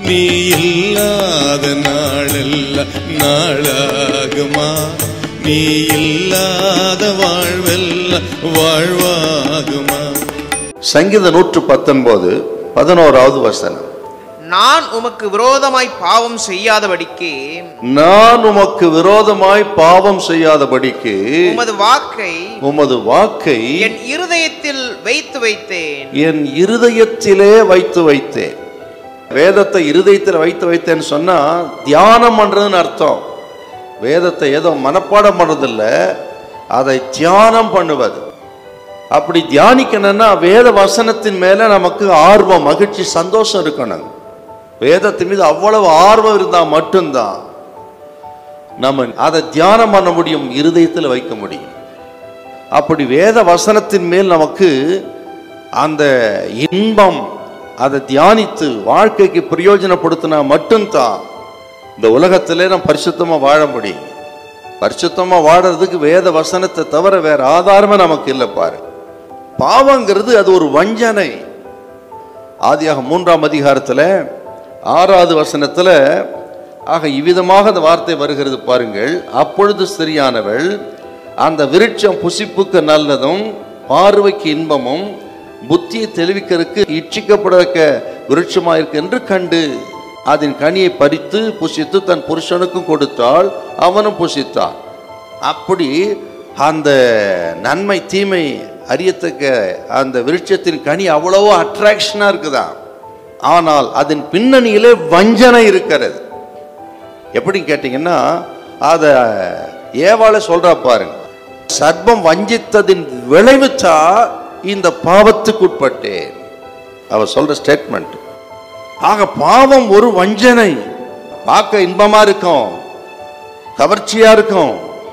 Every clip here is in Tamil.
நீ இல்லாத நாளெல்லாம் நாளாகுமா நீ இல்லாத வாழ்வெல்லாம் வாழ்வாகுமா சங்கீத நூற்று பத்தொன்பது பதினோராவது வசனம் நான் உமக்கு விரோதமாய் பாவம் செய்யாதபடிக்கு நான் உமக்கு விரோதமாய் பாவம் செய்யாதபடிக்கு உமது வாக்கை உமது வாக்கை என் இருதயத்தில் வைத்து வைத்தேன் என் இருதயத்திலே வைத்து வைத்தேன் வேதத்தை இருதயத்தில் வைத்து வைத்தேன்னு சொன்னா தியானம் பண்றதுன்னு அர்த்தம் வேதத்தை ஏதோ மனப்பாடம் பண்றதில்ல அதை தியானம் பண்ணுவது அப்படி தியானிக்கணும்னா வேத வசனத்தின் மேல நமக்கு ஆர்வம் மகிழ்ச்சி சந்தோஷம் இருக்கணும் வேதத்தின் மீது அவ்வளவு ஆர்வம் இருந்தா மட்டும்தான் நம்ம அதை தியானம் பண்ண முடியும் இருதயத்தில் வைக்க முடியும் அப்படி வேத வசனத்தின் மேல் நமக்கு அந்த இன்பம் அதை தியானித்து வாழ்க்கைக்கு பிரயோஜனப்படுத்தினா மட்டும்தான் இந்த உலகத்திலே நம்ம பரிசுத்தமா வாழ முடியும் பரிசுத்தமா வாழறதுக்கு வேத வசனத்தை தவிர வேற ஆதாரமே நமக்கு இல்லை பாரு பாவங்கிறது அது ஒரு வஞ்சனை ஆதியாக மூன்றாம் அதிகாரத்துல ஆறாவது வசனத்துல ஆக இவ்விதமாக அந்த வார்த்தை வருகிறது பாருங்கள் அப்பொழுது சரியானவள் அந்த விருட்சம் புசிப்புக்கு நல்லதும் பார்வைக்கு இன்பமும் புத்தியை தெளிவிக்கிறதுக்கு இச்சிக்கப்படக்க விருட்சமாயிருக்கு என்று கண்டு அதன் கனியை பறித்து புசித்து தன் புருஷனுக்கும் கொடுத்தாள் அவனும் புசித்தான் அப்படி அந்த நன்மை தீமை அறியத்தக்க அந்த விருட்சத்தின் கனி அவ்வளவோ அட்ராக்ஷனா இருக்குதாம் ஆனால் அதன் பின்னணியிலே வஞ்சனை இருக்கிறது எப்படின்னு கேட்டீங்கன்னா அத ஏவாள சொல்றா பாருங்க சர்ப்பம் வஞ்சித்ததின் விளைவுச்சா இந்த பாவத்துக்கு உட்பட்டேன் அவ சொல்ற ஸ்டேட்மெண்ட் ஆக பாவம் ஒரு வஞ்சனை பார்க்க இன்பமா இருக்கும் கவர்ச்சியா இருக்கும்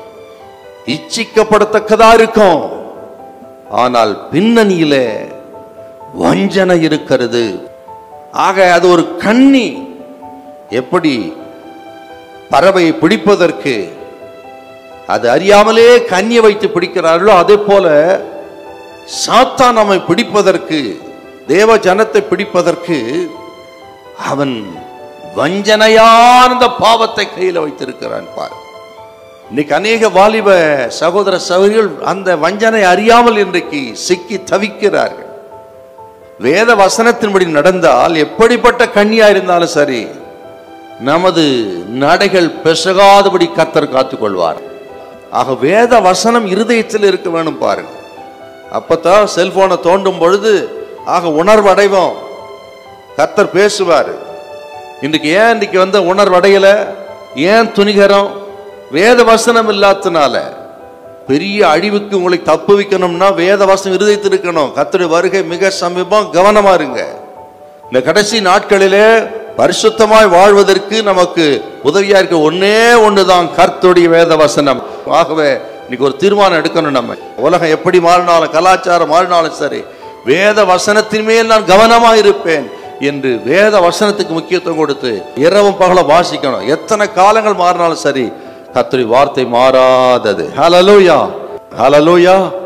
இச்சிக்கப்படத்தக்கதா இருக்கும் ஆனால் பின்னணியிலே வஞ்சனை இருக்கிறது ஆக அது ஒரு கண்ணி எப்படி பறவையை பிடிப்பதற்கு அது அறியாமலே கண்ணியை வைத்து பிடிக்கிறார்களோ அதே போல சாத்தான் நம்மை பிடிப்பதற்கு தேவ ஜனத்தை பிடிப்பதற்கு அவன் வஞ்சனையான இந்த பாவத்தை கையில் வைத்திருக்கிறான் பார் இன்னைக்கு அநேக வாலிப சகோதர சகோதரிகள் அந்த வஞ்சனை அறியாமல் இன்றைக்கு சிக்கி தவிக்கிறார்கள் வேத வசனத்தின்படி நடந்தால் எப்படிப்பட்ட கண்ணியா இருந்தாலும் சரி நமது நடைகள் பெசகாதபடி கத்தர் காத்துக் கொள்வார் ஆக வேத வசனம் இருதயத்தில் இருக்க வேணும் பாருங்க அப்பதான் செல்போனை தோண்டும் பொழுது ஆக உணர்வு அடைவோம் கத்தர் பேசுவார் இன்றைக்கு ஏன் இன்னைக்கு வந்த உணர்வு அடையல ஏன் துணிகரம் வேத வசனம் இல்லாதனால பெரிய அழிவுக்கு உங்களை தப்பு வைக்கணும்னா வேத வசனம் இருதயத்தில் இருக்கணும் கத்தருடைய வருகை மிக சமீபம் கவனமா இருங்க இந்த கடைசி நாட்களிலே பரிசுத்தமாய் வாழ்வதற்கு நமக்கு உதவியா இருக்க ஒன்னே ஒண்ணுதான் கர்த்தருடைய வேத வசனம் ஆகவே இன்னைக்கு ஒரு தீர்மானம் எடுக்கணும் நம்ம உலகம் எப்படி மாறினாலும் கலாச்சாரம் மாறினாலும் சரி வேத வசனத்தின் மேல் நான் கவனமா இருப்பேன் என்று வேத வசனத்துக்கு முக்கியத்துவம் கொடுத்து இரவும் பகல வாசிக்கணும் எத்தனை காலங்கள் மாறினாலும் சரி கர்த்தருடைய வார்த்தை மாறாதது ஹalleluya ஹalleluya